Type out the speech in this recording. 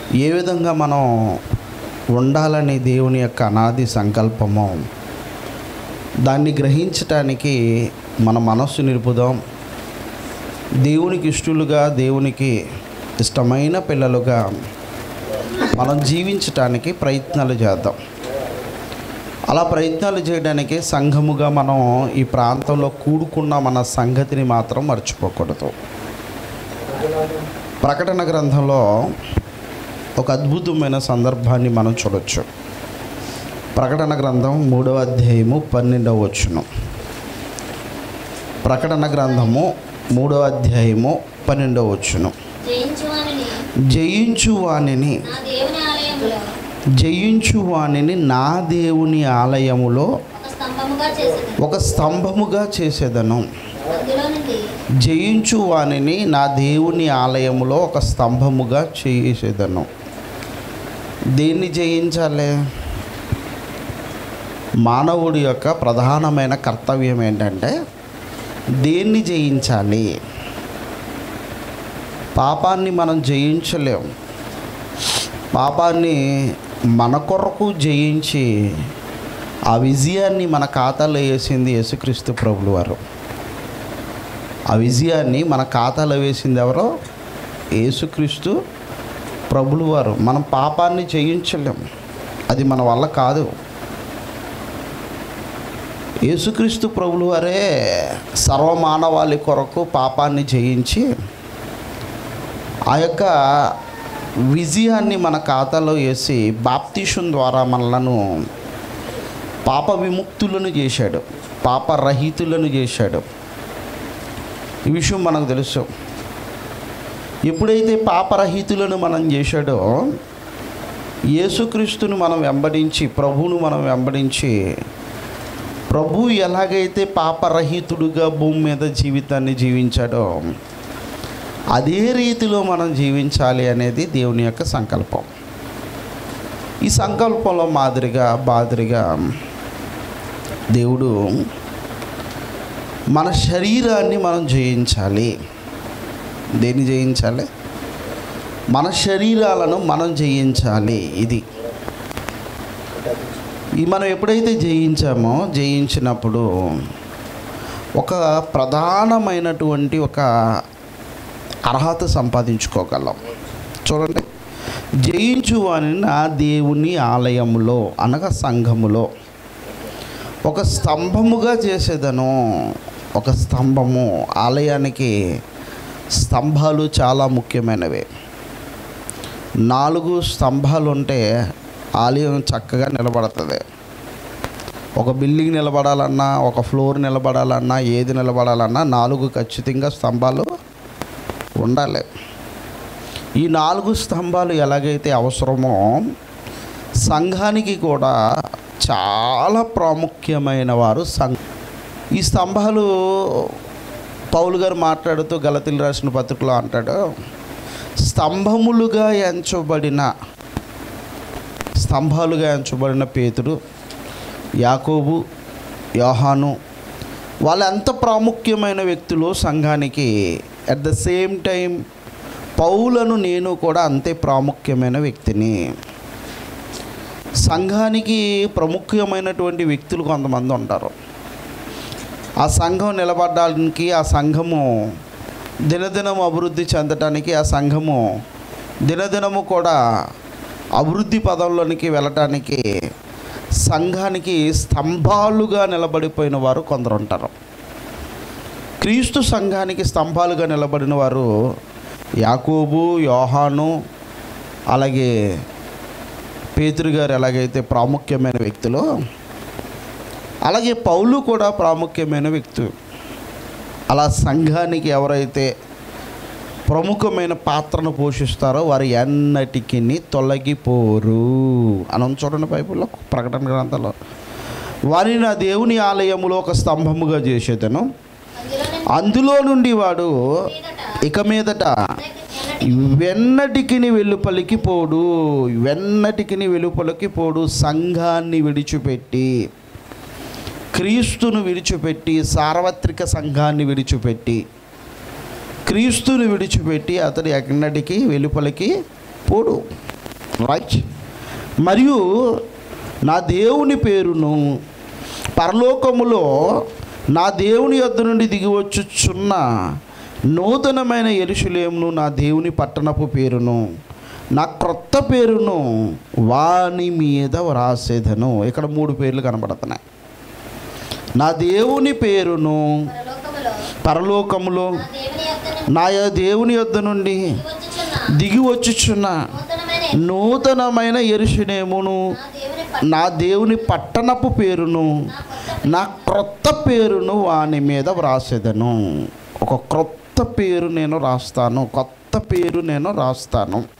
ఏ విధంగా మనం ఉండాలని దేవుని యొక్క అనాది సంకల్పము దాన్ని గ్రహించటానికి మన మనస్సు నిలుపుదాం దేవునికి ఇష్టలుగా దేవునికి ఇష్టమైన పిల్లలుగా మనం జీవించటానికి ప్రయత్నాలు చేద్దాం అలా ప్రయత్నాలు చేయడానికి సంఘముగా మనం ఈ ప్రాంతంలో కూడుకున్న మన సంగతిని మాత్రం మర్చిపోకూడదు ప్రకటన గ్రంథంలో ఒక అద్భుతమైన సందర్భాన్ని మనం చూడొచ్చు ప్రకటన గ్రంథం మూడవ అధ్యాయము పన్నెండవ వచ్చును ప్రకటన గ్రంథము మూడవ అధ్యాయము పన్నెండవ వచ్చును జయించువానిని జయించు వాణిని నా దేవుని ఆలయంలో జయించు వాణిని నా దేవుని ఆలయములో ఒక స్తంభముగా చేసేది ఒక స్తంభముగా చేసేదను అందులో నుండి జయించు వాణిని నా దేవుని ఆలయములో ఒక స్తంభముగా చేసేదను దేన్ని జయించాలి మానవుడి యొక్క ప్రధానమైన కర్తవ్యం ఏంటంటే దేన్ని జయించాలి పాపాన్ని మనం జయించలేం పాపాన్ని మన కొరకు జయించి ఆ విజయాన్ని మన ఖాతాలో వేసింది యేసుక్రీస్తు ప్రభులు వారు ఆ విజయాన్ని మన ఖాతాలో వేసింది ఎవరో యేసుక్రీస్తు ప్రభులు వారు మనం పాపాన్ని జయించలేం అది మన వల్ల కాదు యేసుక్రీస్తు ప్రభులు వారే సర్వమానవాళి కొరకు పాపాన్ని జయించి ఆ యొక్క విజయాన్ని మన ఖాతాలో వేసి బాప్తీషం ద్వారా మనలను పాప విముక్తులను చేశాడు పాపరహితులను చేశాడు ఈ విషయం మనకు తెలుసు ఎప్పుడైతే పాపరహితులను మనం చేశాడో యేసుక్రీస్తుని మనం వెంబడించి ప్రభువును మనం వెంబడించి ప్రభు ఎలాగైతే పాపరహితుడుగా భూమి మీద జీవితాన్ని జీవించాడో అదే రీతిలో మనం జీవించాలి అనేది దేవుని యొక్క సంకల్పం ఈ సంకల్పంలో మాదిరిగా మాదిరిగా దేవుడు మన శరీరాన్ని మనం జయించాలి దేన్ని జయించాలి మన శరీరాలను మనం జయించాలి ఇది ఈ మనం ఎప్పుడైతే జయించామో జయించినప్పుడు ఒక ప్రధానమైనటువంటి ఒక అర్హత సంపాదించుకోగలం చూడండి జయించు అని నా దేవుని ఆలయములో అనగా సంఘములో ఒక స్తంభముగా చేసేదను ఒక స్తంభము ఆలయానికి స్తంభాలు చాలా ముఖ్యమైనవి నాలుగు స్తంభాలు ఉంటే ఆలయం చక్కగా నిలబడుతుంది ఒక బిల్డింగ్ నిలబడాలన్నా ఒక ఫ్లోర్ నిలబడాలన్నా ఏది నిలబడాలన్నా నాలుగు ఖచ్చితంగా స్తంభాలు ఉండాలి ఈ నాలుగు స్తంభాలు ఎలాగైతే అవసరమో సంఘానికి కూడా చాలా ప్రాముఖ్యమైన వారు సంఘ ఈ స్తంభాలు పౌలు గారు మాట్లాడుతూ గలతీలు రాసిన పత్రికలో అంటాడు స్తంభములుగా ఎంచబడిన స్తంభాలుగా ఎంచబడిన పేతుడు యాకోబు యోహాను వాళ్ళు ఎంత ప్రాముఖ్యమైన వ్యక్తులు సంఘానికి అట్ ద సేమ్ టైం పౌలను నేను కూడా అంతే ప్రాముఖ్యమైన వ్యక్తిని సంఘానికి ప్రముఖమైనటువంటి వ్యక్తులు కొంతమంది ఉంటారు ఆ సంఘం నిలబడడానికి ఆ సంఘము దినదినం అభివృద్ధి చెందటానికి ఆ సంఘము దినదినము కూడా అభివృద్ధి పదంలోనికి వెళ్ళటానికి సంఘానికి స్తంభాలుగా నిలబడిపోయిన వారు కొందరు ఉంటారు క్రీస్తు సంఘానికి స్తంభాలుగా నిలబడిన వారు యాకోబు యోహాను అలాగే పేతురు గారు ఎలాగైతే ప్రాముఖ్యమైన వ్యక్తులో అలాగే పౌలు కూడా ప్రాముఖ్యమైన వ్యక్తి అలా సంఘానికి ఎవరైతే ప్రముఖమైన పాత్రను పోషిస్తారో వారు ఎన్నటికి తొలగిపోరు అని ఉంది చూడండి బైబిల్లో ప్రకటన గ్రంథంలో వారిని నా దేవుని ఆలయములో ఒక స్తంభముగా చేసేదను అందులో నుండి అందులో నుండి వాడు మీదట ఇక మీదట ఎన్నటి వెన్నటికి వెలుపలికి పోడు వెన్నటికి వెలుపలికి పోడు సంఘాన్ని విడిచిపెట్టి క్రీస్తును విడిచిపెట్టి సార్వత్రిక సంఘాన్ని విడిచిపెట్టి క్రీస్తుని విడిచిపెట్టి అతడు ఎన్నటికి వెలుపలికి పోడు రైట్ మరియు నా దేవుని పేరును పరలోకములో నా దేవుని యొద్ద నుండి దిగివచ్చుచున్న నూతనమైన ఎరుషులేమును నా దేవుని పట్టణపు పేరును నా క్రొత్త పేరును వాని మీద వ్రాసేదను ఇక్కడ మూడు పేర్లు కనబడుతున్నాయి నా దేవుని పేరును పరలోకములో పరలోకములో నా దేవుని యొద్ద నా దేవుని యొద్ద నుండి వచ్చుచున్న దిగి వచ్చుచున్న నూతనమైన నూతనమైన ఎరుషునేమును నా దేవుని ప- నా దేవుని పట్టణపు పేరును నా కొత్త నా క్రొత్త పేరును వాని మీద వ్రాసేదను ఒక క్రొత్త పేరు నేను రాస్తాను కొత్త పేరు నేను రాస్తాను